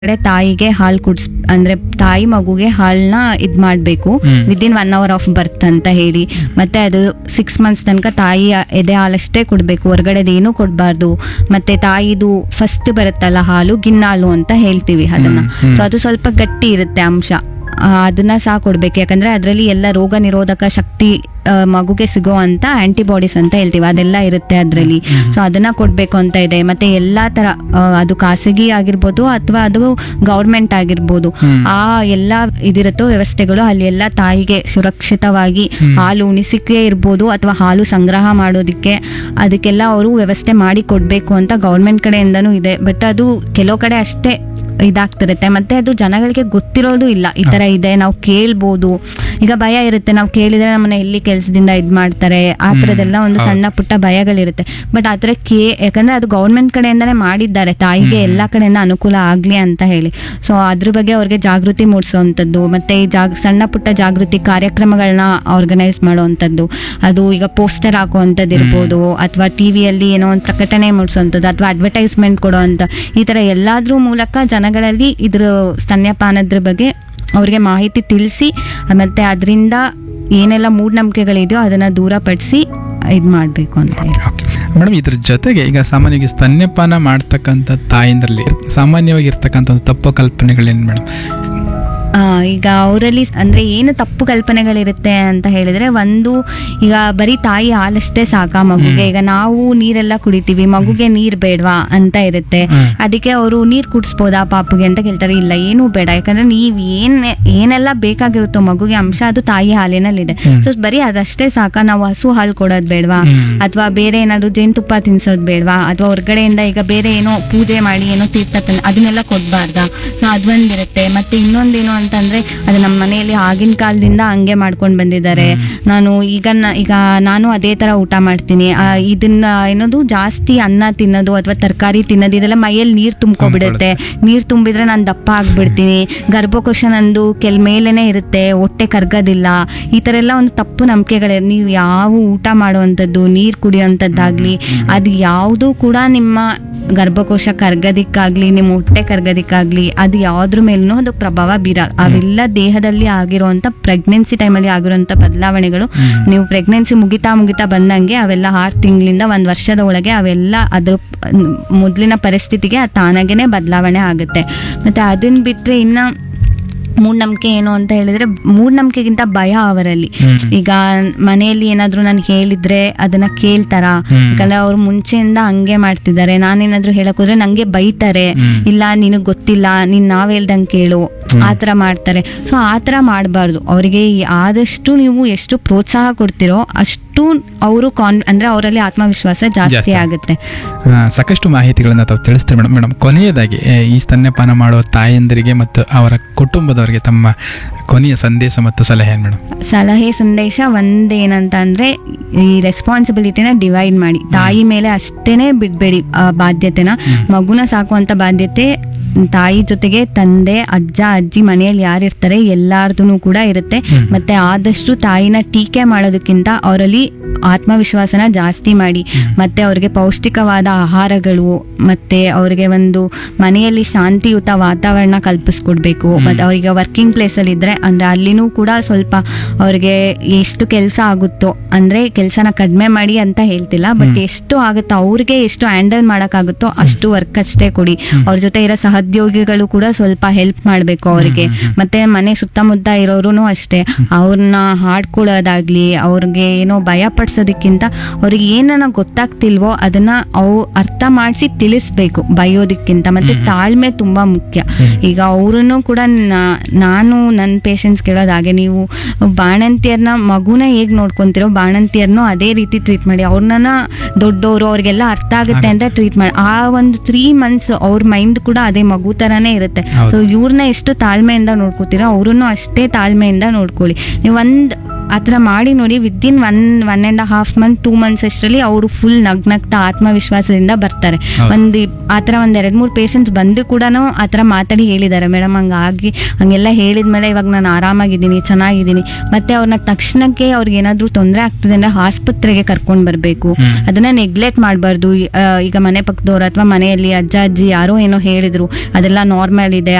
ಕಡೆ ತಾಯಿಗೆ ಹಾಲು ಕುಡ್ಸ್ ಅಂದ್ರೆ ತಾಯಿ ಮಗುಗೆ ಹಾಲನ್ನ ಇದ್ ಮಾಡ್ಬೇಕು ಹ್ಮ್. Within one hour of birth ಅಂತ ಹೇಳಿ ಮತ್ತೆ ಅದು ಸಿಕ್ಸ್ ಮಂತ್ಸ್ ತನಕ ತಾಯಿ ಎದೆ ಹಾಲಷ್ಟೇ ಕೊಡ್ಬೇಕು ಹೊರಗಡೆದು ಏನೂ ಕೊಡಬಾರ್ದು ಮತ್ತೆ ತಾಯಿದು ಫಸ್ಟ್ ಬರುತ್ತಲ್ಲ ಹಾಲು ಗಿನ್ನಾಳು ಅಂತ ಹೇಳ್ತೀವಿ ಅದನ್ನ ಹ್ಮ್, ಹ್ಮ್. ಸೊ ಅದು ಸ್ವಲ್ಪ ಗಟ್ಟಿ ಇರುತ್ತೆ ಅಂಶ ಆ, ಅದನ್ನ ಸಹ ಕೊಡ್ಬೇಕು ಯಾಕಂದ್ರೆ ಅದರಲ್ಲಿ ಎಲ್ಲ ರೋಗ ನಿರೋಧಕ ಶಕ್ತಿ ಆ, ಮಗುಗೆ ಸಿಗೋ ಅಂತ ಆಂಟಿಬಾಡೀಸ್ ಅಂತ ಹೇಳ್ತೀವಿ ಅದೆಲ್ಲ ಇರುತ್ತೆ ಅದರಲ್ಲಿ ಸೊ ಅದನ್ನ ಕೊಡ್ಬೇಕು ಅಂತ ಇದೆ ಮತ್ತೆ ಎಲ್ಲಾ ತರ ಆ, ಅದು ಖಾಸಗಿ ಆಗಿರ್ಬೋದು ಅಥವಾ ಅದು ಗೌರ್ಮೆಂಟ್ ಆಗಿರ್ಬೋದು ಹ್ಮ್. ಆ ಎಲ್ಲ ಇದಿರುತ್ತೋ ವ್ಯವಸ್ಥೆಗಳು ಅಲ್ಲಿ ಎಲ್ಲ ತಾಯಿಗೆ ಸುರಕ್ಷಿತವಾಗಿ ಹ್ಮ್. ಹಾಲು ಉಣಿಸಿಕೆ ಇರ್ಬೋದು ಅಥವಾ ಹಾಲು ಸಂಗ್ರಹ ಮಾಡೋದಕ್ಕೆ ಅದಕ್ಕೆಲ್ಲ ಅವರು ವ್ಯವಸ್ಥೆ ಮಾಡಿ ಕೊಡ್ಬೇಕು ಅಂತ ಗೌರ್ಮೆಂಟ್ ಕಡೆಯಿಂದನೂ ಇದೆ ಬಟ್ ಅದು ಕೆಲವು ಕಡೆ ಅಷ್ಟೇ ಇದಾಗ್ತಿರುತ್ತೆ ಮತ್ತೆ ಅದು ಜನಗಳಿಗೆ ಗೊತ್ತಿರೋದು ಇಲ್ಲ ಈ ತರ ಇದೆ ನಾವು ಕೇಳ್ಬೋದು ಈಗ ಭಯ ಇರುತ್ತೆ ನಾವು ಕೇಳಿದ್ರೆ ನಮ್ಮನ್ನ ಎಲ್ಲಿ ಕೆಲಸದಿಂದ ಇದ್ ಮಾಡ್ತಾರೆ ಆ ಥರದ್ದೆಲ್ಲ ಒಂದು ಹೌದು. ಸಣ್ಣ ಪುಟ್ಟ ಭಯಗಳಿರುತ್ತೆ ಬಟ್ ಆ ಥರ ಕೇ ಯಾಕಂದ್ರೆ ಅದು ಗೌರ್ಮೆಂಟ್ ಕಡೆಯಿಂದನೇ ಮಾಡಿದ್ದಾರೆ ತಾಯಿಗೆ ಎಲ್ಲ ಕಡೆಯಿಂದ ಅನುಕೂಲ ಆಗ್ಲಿ ಅಂತ ಹೇಳಿ ಸೊ ಅದ್ರ ಬಗ್ಗೆ ಅವ್ರಿಗೆ ಜಾಗೃತಿ ಮೂಡಿಸುವಂಥದ್ದು ಮತ್ತೆ ಈ ಜಾಗ ಸಣ್ಣ ಪುಟ್ಟ ಜಾಗೃತಿ ಕಾರ್ಯಕ್ರಮಗಳನ್ನ ಆರ್ಗನೈಸ್ ಮಾಡುವಂಥದ್ದು ಅದು ಈಗ ಪೋಸ್ಟರ್ ಹಾಕುವಂಥದ್ದು ಇರ್ಬೋದು ಅಥವಾ ಟಿವಿಯಲ್ಲಿ ಏನೋ ಒಂದು ಪ್ರಕಟಣೆ ಮೂಡಿಸುವಂಥದ್ದು ಅಥವಾ ಅಡ್ವರ್ಟೈಸ್ಮೆಂಟ್ ಕೊಡುವಂಥ ಈ ಥರ ಎಲ್ಲಾದ್ರ ಮೂಲಕ ಜನಗಳಲ್ಲಿ ಇದ್ರ ಸ್ತನ್ಯಪಾನದ್ರ ಬಗ್ಗೆ ಅವ್ರಿಗೆ ಮಾಹಿತಿ ತಿಳಿಸಿ ಮತ್ತೆ ಅದರಿಂದ ಏನೆಲ್ಲ ಮೂಢನಂಬಿಕೆಗಳಿದೆಯೋ ಅದನ್ನ ದೂರಪಡಿಸಿ ಇದು ಮಾಡಬೇಕು ಅಂತ ಹೇಳಿ ಓಕೆ ಮೇಡಮ್ ಇದ್ರ ಜೊತೆಗೆ ಈಗ ಸಾಮಾನ್ಯವಾಗಿ ಸ್ತನ್ಯಪಾನ ಮಾಡ್ತಕ್ಕಂಥ ತಾಯಿಂದ್ರಲ್ಲಿ ಸಾಮಾನ್ಯವಾಗಿ ಇರ್ತಕ್ಕಂಥ ಒಂದು ತಪ್ಪು ಕಲ್ಪನೆಗಳೇನು ಮೇಡಮ್ ಆ, ಈಗ ಅವರಲ್ಲಿ ಅಂದ್ರೆ ಏನು ತಪ್ಪು ಕಲ್ಪನೆಗಳಿರುತ್ತೆ ಅಂತ ಹೇಳಿದ್ರೆ ಒಂದು ಈಗ ಬರೀ ತಾಯಿ ಹಾಲಷ್ಟೇ ಸಾಕ ಮಗುಗೆ ಈಗ ನಾವು ನೀರೆಲ್ಲ ಕುಡಿತೀವಿ ಮಗುಗೆ ನೀರ್ ಬೇಡವಾ ಅಂತ ಇರುತ್ತೆ ಹ್ಮ್. ಅದಕ್ಕೆ ಅವರು ನೀರ್ ಕುಡಿಸ್ಬೋದಾ ಪಾಪುಗೆ ಅಂತ ಕೇಳ್ತಾರೆ ಇಲ್ಲ ಏನೂ ಬೇಡ ಯಾಕಂದ್ರೆ ನೀವ್ ಏನ್ ಏನೆಲ್ಲ ಬೇಕಾಗಿರುತ್ತೋ ಮಗುಗೆ ಅಂಶ ಅದು ತಾಯಿ ಹಾಲಿನಲ್ಲಿದೆ ಹ್ಮ್. ಸೊ ಬರೀ ಅದಷ್ಟೇ ಸಾಕ ನಾವು ಹಸು ಹಾಲು ಕೊಡೋದು ಬೇಡವಾ ಹ್ಮ್. ಅಥವಾ ಬೇರೆ ಏನಾದ್ರು ಜೇನುತುಪ್ಪ ತಿನ್ಸೋದು ಬೇಡವಾ ಅಥವಾ ಹೊರಗಡೆಯಿಂದ ಈಗ ಬೇರೆ ಏನೋ ಪೂಜೆ ಮಾಡಿ ಏನೋ ತೀರ್ಥ ತಂದು ಅದನ್ನೆಲ್ಲ ಕೊಡಬಾರ್ದಾ ಸೊ ಅದೊಂದಿರುತ್ತೆ ಮತ್ತೆ ಇನ್ನೊಂದೇನು ಅಂತಂದ್ರೆ ಅದು ನಮ್ಮ ಮನೆಯಲ್ಲಿ ಆಗಿನ ಕಾಲದಿಂದ ಹಂಗೆ ಮಾಡ್ಕೊಂಡು ಬಂದಿದ್ದಾರೆ ನಾನು ಈಗ ನ- ಈಗ ನಾನು ಅದೇ ತರ ಊಟ ಮಾಡ್ತೀನಿ ಆ, ಇದನ್ನ ಏನದು ಜಾಸ್ತಿ ಅನ್ನ ತಿನ್ನೋದು ಅಥವಾ ತರಕಾರಿ ತಿನ್ನೋದು ಇದೆಲ್ಲ ಮೈಯಲ್ಲಿ ನೀರು ತುಂಬ್ಕೊಬಿಡುತ್ತೆ ನೀರು ತುಂಬಿದ್ರೆ ನಾನು ದಪ್ಪ ಆಗ್ಬಿಡ್ತೀನಿ ಗರ್ಭಕೋಶ ನಂದು ಕೆಲ್ ಮೇಲೇನೆ ಇರುತ್ತೆ ಹೊಟ್ಟೆ ಕರ್ಗೋದಿಲ್ಲ ಈ ಥರ ಎಲ್ಲ ಒಂದು ತಪ್ಪು ನಂಬಿಕೆಗಳೇ ನೀವು ಯಾವ ಊಟ ಮಾಡುವಂಥದ್ದು ನೀರು ಕುಡಿಯೋಂಥದ್ದಾಗ್ಲಿ ಅದು ಯಾವುದೂ ಕೂಡ ನಿಮ್ಮ ಗರ್ಭಕೋಶ ಕರ್ಗೋದಿಕ್ಕಾಗ್ಲಿ ನಿಮ್ಮ ಹೊಟ್ಟೆ ಕರ್ಗೋದಿಕ್ಕಾಗ್ಲಿ ಅದು ಯಾವ್ದ್ರ ಮೇಲೂ ಅದು ಪ್ರಭಾವ ಬೀರ ಅವೆಲ್ಲ ದೇಹದಲ್ಲಿ ಆಗಿರುವಂಥ ಪ್ರೆಗ್ನೆನ್ಸಿ ಟೈಮಲ್ಲಿ ಆಗಿರುವಂಥ ಬದಲಾವಣೆಗಳು ನೀವು ಪ್ರೆಗ್ನೆನ್ಸಿ ಮುಗಿತಾ ಮುಗಿತಾ ಬಂದಂಗೆ ಅವೆಲ್ಲ ಆರು ತಿಂಗಳಿಂದ ಒಂದು ವರ್ಷದ ಒಳಗೆ ಅವೆಲ್ಲ ಅದ್ರ ಮೊದಲಿನ ಪರಿಸ್ಥಿತಿಗೆ ಅದು ತಾನಾಗೇನೆ ಬದಲಾವಣೆ ಆಗುತ್ತೆ ಮತ್ತೆ ಅದನ್ನ ಬಿಟ್ಟರೆ ಇನ್ನು ಮೂಢನಂಬಿಕೆ ಏನು ಅಂತ ಹೇಳಿದ್ರೆ ಮೂಢನಂಬಿಕೆಗಿಂತ ಭಯ ಅವರಲ್ಲಿ ಹ್ಮ್. ಈಗ ಮನೆಯಲ್ಲಿ ಏನಾದ್ರು ನಾನು ಹೇಳಿದ್ರೆ ಅದನ್ನ ಕೇಳ್ತಾರ ಹ್ಮ್. ಯಾಕಂದ್ರೆ ಅವ್ರು ಮುಂಚೆಯಿಂದ ಹಂಗೆ ಮಾಡ್ತಿದ್ದಾರೆ ನಾನೇನಾದ್ರೂ ಹೇಳಕ್ ಹೋದ್ರೆ ನಂಗೆ ಬೈತಾರೆ ಹ್ಮ್. ಇಲ್ಲ ನಿನಗ್ ಗೊತ್ತಿಲ್ಲ ನೀನ್ ನಾವ್ ಹೇಳ್ದಂಗೆ ಕೇಳು ಆ ಥರ ಮಾಡ್ತಾರೆ ಸೊ ಆ ಥರ ಮಾಡಬಾರ್ದು ಅವರಿಗೆ ಆದಷ್ಟು ನೀವು ಎಷ್ಟು ಪ್ರೋತ್ಸಾಹ ಕೊಡ್ತಿರೋ ಅಷ್ಟು ಅವರು ಕಾನ್ ಅಂದ್ರೆ ಅವರಲ್ಲಿ ಆತ್ಮವಿಶ್ವಾಸ ಜಾಸ್ತಿ ಜಾಸ್ತಿ ಆಗುತ್ತೆ ಆ, ಸಾಕಷ್ಟು ಮಾಹಿತಿಗಳನ್ನು ತಾವು ತಿಳಿಸ್ತೀರಿ ಮೇಡಮ್ ಮೇಡಮ್ ಕೊನೆಯದಾಗಿ ಆ, ಈ ಸ್ತನ್ಯಪಾನ ಮಾಡುವ ತಾಯಂದಿರಿಗೆ ಮತ್ತು ಅವರ ಕುಟುಂಬದವರಿಗೆ ತಮ್ಮ ಕೊನೆಯ ಸಂದೇಶ ಮತ್ತು ಸಲಹೆ ಏನು ಮೇಡಮ್ ಸಲಹೆ ಸಂದೇಶ ಒಂದೇನಂತ ಅಂದ್ರೆ ಈ ರೆಸ್ಪಾನ್ಸಿಬಿಲಿಟಿನ ಡಿವೈಡ್ ಮಾಡಿ ತಾಯಿ ಮೇಲೆ ಅಷ್ಟೇನೆ ಬಿಡ್ಬೇಡಿ ಆ ಬಾಧ್ಯತೆನ ಮಗುನ ಸಾಕುವಂತ ಬಾಧ್ಯತೆ ತಾಯಿ ಜೊತೆಗೆ ತಂದೆ ಅಜ್ಜ ಅಜ್ಜಿ ಮನೆಯಲ್ಲಿ ಯಾರಿರ್ತಾರೆ ಎಲ್ಲಾರ್ದು ಕೂಡ ಇರುತ್ತೆ ಹ್ಮ್. ಮತ್ತೆ ಆದಷ್ಟು ತಾಯಿನ ಟೀಕೆ ಮಾಡೋದಕ್ಕಿಂತ ಅವರಲ್ಲಿ ಆತ್ಮವಿಶ್ವಾಸನ ಜಾಸ್ತಿ ಮಾಡಿ ಮತ್ತೆ ಅವ್ರಿಗೆ ಪೌಷ್ಟಿಕವಾದ ಆಹಾರಗಳು ಮತ್ತೆ ಅವ್ರಿಗೆ ಒಂದು ಮನೆಯಲ್ಲಿ ಶಾಂತಿಯುತ ವಾತಾವರಣ ಕಲ್ಪಿಸ್ಕೊಡ್ಬೇಕು ಮತ್ತೆ ಅವ್ರಿಗೆ ವರ್ಕಿಂಗ್ ಪ್ಲೇಸಲ್ಲಿ ಇದ್ರೆ ಅಂದ್ರೆ ಅಲ್ಲಿನೂ ಕೂಡ ಸ್ವಲ್ಪ ಅವ್ರಿಗೆ ಎಷ್ಟು ಕೆಲಸ ಆಗುತ್ತೋ ಅಂದ್ರೆ ಕೆಲಸನ ಕಡಿಮೆ ಮಾಡಿ ಅಂತ ಹೇಳ್ತಿಲ್ಲ ಬಟ್ ಎಷ್ಟು ಆಗುತ್ತೋ ಅವ್ರಿಗೆ ಎಷ್ಟು ಹ್ಯಾಂಡಲ್ ಮಾಡೋಕ್ಕಾಗುತ್ತೋ ಅಷ್ಟು ವರ್ಕ್ ಅಷ್ಟೇ ಕೊಡಿ ಅವ್ರ ಜೊತೆ ಇರೋ ಸಹೋದ್ಯೋಗಿಗಳು ಕೂಡ ಸ್ವಲ್ಪ ಹೆಲ್ಪ್ ಮಾಡಬೇಕು ಅವರಿಗೆ ಮತ್ತೆ ಮನೆ ಸುತ್ತಮುತ್ತ ಇರೋರು ಅಷ್ಟೇ ಅವ್ರನ್ನ ಹಾಡ್ಕೊಳ್ಳೋದಾಗ್ಲಿ ಅವ್ರಿಗೆ ಏನೋ ಭಯ ಪಡಿಸೋದಕ್ಕಿಂತ ಅವ್ರಿಗೆ ಏನನ್ನ ಗೊತ್ತಾಗ್ತಿಲ್ವೋ ಅದನ್ನ ಅವು ಅರ್ಥ ಮಾಡಿಸಿ ತಿಳಿಸ್ಬೇಕು ಬೈಯೋದಕ್ಕಿಂತ ಮತ್ತೆ ತಾಳ್ಮೆ ತುಂಬಾ ಮುಖ್ಯ ಈಗ ಅವ್ರನ್ನು ಕೂಡ ನಾ- ನಾನು ನನ್ನ ಪೇಷನ್ಸ್ ಕೇಳೋದು ಹಾಗೆ ನೀವು ಬಾಣಂತಿಯರ್ನ ಮಗುನ ಹೇಗ್ ನೋಡ್ಕೊಂತಿರೋ ಬಾಣಂತಿಯರ್ನು ಅದೇ ರೀತಿ ಟ್ರೀಟ್ ಮಾಡಿ ಅವ್ರನ್ನ ದೊಡ್ಡವರು ಅವ್ರಿಗೆಲ್ಲ ಅರ್ಥ ಆಗುತ್ತೆ ಅಂತ ಟ್ರೀಟ್ ಮಾಡಿ ಆ ಒಂದು ತ್ರೀ ಮಂತ್ಸ್ ಅವ್ರ ಮೈಂಡ್ ಕೂಡ ಅದೇ ಮಗು ತರಾನೇ ಇರುತ್ತೆ ಹೌದು. ಸೊ ಇವ್ರನ್ನ ಎಷ್ಟು ತಾಳ್ಮೆಯಿಂದ ನೋಡ್ಕೋತೀರೋ ಅವ್ರನ್ನು ಅಷ್ಟೇ ತಾಳ್ಮೆಯಿಂದ ನೋಡ್ಕೊಳ್ಳಿ ನೀವು ಒಂದ್ ಆ ಥರ ಮಾಡಿ ನೋಡಿ within one one and half month two months ಅಷ್ಟರಲ್ಲಿ ಅವರು ಫುಲ್ ನಗ್ನಗ್ತಾ ಆತ್ಮವಿಶ್ವಾಸದಿಂದ ಬರ್ತಾರೆ ಹೌದು. ಒಂದು ಆ ಥರ ಒಂದು ಎರಡು ಮೂರು ಪೇಷಂಟ್ಸ್ ಬಂದು ಕೂಡ ಆ ಥರ ಮಾತಾಡಿ ಹೇಳಿದ್ದಾರೆ ಮೇಡಮ್ ಹಂಗಾಗಿ ಹಂಗೆಲ್ಲ ಹೇಳಿದ್ಮೇಲೆ ಇವಾಗ ನಾನು ಆರಾಮಾಗಿದ್ದೀನಿ ಚೆನ್ನಾಗಿದ್ದೀನಿ ಮತ್ತೆ ಅವ್ರನ್ನ ತಕ್ಷಣಕ್ಕೆ ಅವ್ರಿಗೆ ಏನಾದರೂ ತೊಂದರೆ ಆಗ್ತಿದೆ ಅಂದರೆ ಆಸ್ಪತ್ರೆಗೆ ಕರ್ಕೊಂಡು ಬರಬೇಕು ಹ್ಮ್. ಅದನ್ನ ನೆಗ್ಲೆಕ್ಟ್ ಮಾಡಬಾರ್ದು ಈಗ ಮನೆ ಪಕ್ಕದವ್ರು ಅಥವಾ ಮನೆಯಲ್ಲಿ ಅಜ್ಜ ಅಜ್ಜಿ ಯಾರೋ ಏನೋ ಹೇಳಿದ್ರು ಅದೆಲ್ಲ ನಾರ್ಮಲ್ ಇದೆ